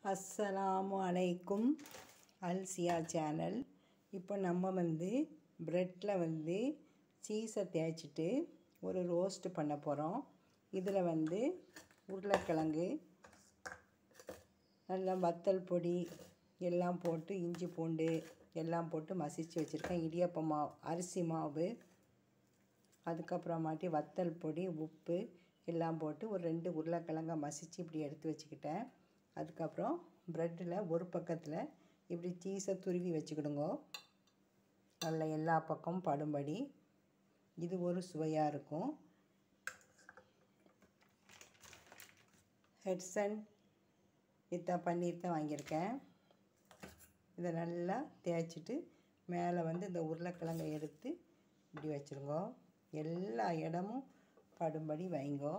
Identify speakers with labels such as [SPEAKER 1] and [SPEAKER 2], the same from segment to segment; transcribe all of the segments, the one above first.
[SPEAKER 1] அஸ்ஸலாமு அலைக்கும் அல்சியா சேனல் இப்போ நம்ம வந்து ப்ரெட்டில் வந்து சீஸை தேய்ச்சிட்டு ஒரு ரோஸ்ட் பண்ண போகிறோம் இதில் வந்து உருளைக்கிழங்கு நல்லா வத்தல் பொடி எல்லாம் போட்டு இஞ்சி பூண்டு எல்லாம் போட்டு மசிச்சு வச்சுருக்கேன் இடியாப்ப மாவு அரிசி மாவு அதுக்கப்புறமாட்டி வத்தல் பொடி உப்பு எல்லாம் போட்டு ஒரு ரெண்டு உருளைக்கிழங்க மசித்து இப்படி எடுத்து வச்சுக்கிட்டேன் அதுக்கப்புறம் ப்ரெட்டில் ஒரு பக்கத்தில் இப்படி சீஸை துருவி வச்சுக்கிடுங்க அதில் எல்லா பக்கமும் படும்படி இது ஒரு சுவையாக இருக்கும் ஹெட்சன் இத்தான் பன்னீர் தான் வாங்கியிருக்கேன் இதை நல்லா தேய்ச்சிட்டு மேலே வந்து இந்த உருளைக்கிழங்கை எடுத்து இப்படி வச்சுருங்க எல்லா இடமும் படும்படி வைங்கோ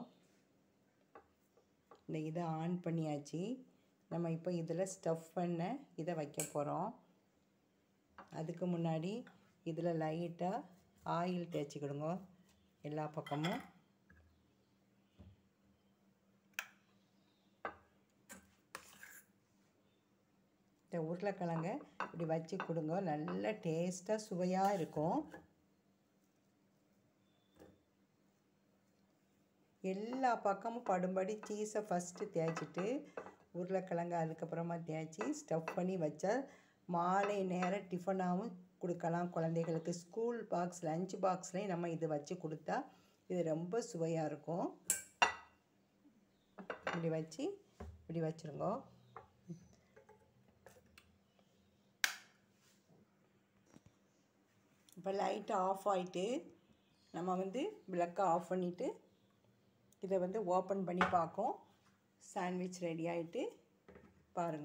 [SPEAKER 1] இந்த இதை ஆன் பண்ணியாச்சு நம்ம இப்போ இதில் ஸ்டஃப் பண்ண இதை வைக்க போகிறோம் அதுக்கு முன்னாடி இதில் லைட்டாக ஆயில் தேய்ச்சிக்கிடுங்க எல்லா பக்கமும் இந்த உருளைக்கிழங்க இப்படி வச்சு கொடுங்க நல்ல டேஸ்ட்டாக சுவையாக இருக்கும் எல்லா பக்கமும் படும்படி சீஸை ஃபஸ்ட்டு தேய்ச்சிட்டு உருளைக்கிழங்கு அதுக்கப்புறமா தேய்ச்சி ஸ்டஃப் பண்ணி வச்சா மாலை நேரம் டிஃபனாகவும் கொடுக்கலாம் குழந்தைகளுக்கு ஸ்கூல் பாக்ஸ் லஞ்ச் பாக்ஸ்லேயும் நம்ம இது வச்சு கொடுத்தா இது ரொம்ப சுவையாக இருக்கும் இப்படி வச்சு இப்படி வச்சுருங்க இப்போ லைட்டு ஆஃப் ஆகிட்டு நம்ம வந்து விளக்கை ஆஃப் பண்ணிவிட்டு இதை வந்து ஓப்பன் பண்ணி பார்க்கும் சாண்ட்விச் ரெடி ஆகிட்டு பாருங்க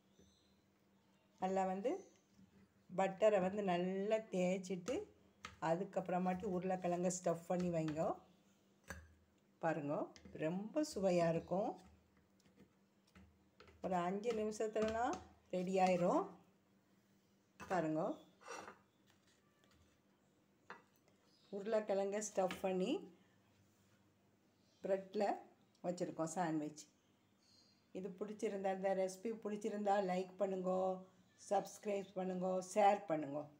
[SPEAKER 1] நல்லா வந்து பட்டரை வந்து நல்லா தேய்ச்சிட்டு அதுக்கப்புறமாட்டி உருளைக்கிழங்க ஸ்டஃப் பண்ணி வைங்க பாருங்க ரொம்ப சுவையாக இருக்கும் ஒரு அஞ்சு நிமிஷத்துலலாம் ரெடி ஆயிரும் பாருங்க உருளைக்கிழங்க ஸ்டஃப் பண்ணி ப்ரெட்டில் வச்சுருக்கோம் சாண்ட்விச் இது பிடிச்சிருந்தா இந்த ரெசிபி பிடிச்சிருந்தா லைக் பண்ணுங்க சப்ஸ்கிரைப் பண்ணுங்க ஷேர் பண்ணுங்க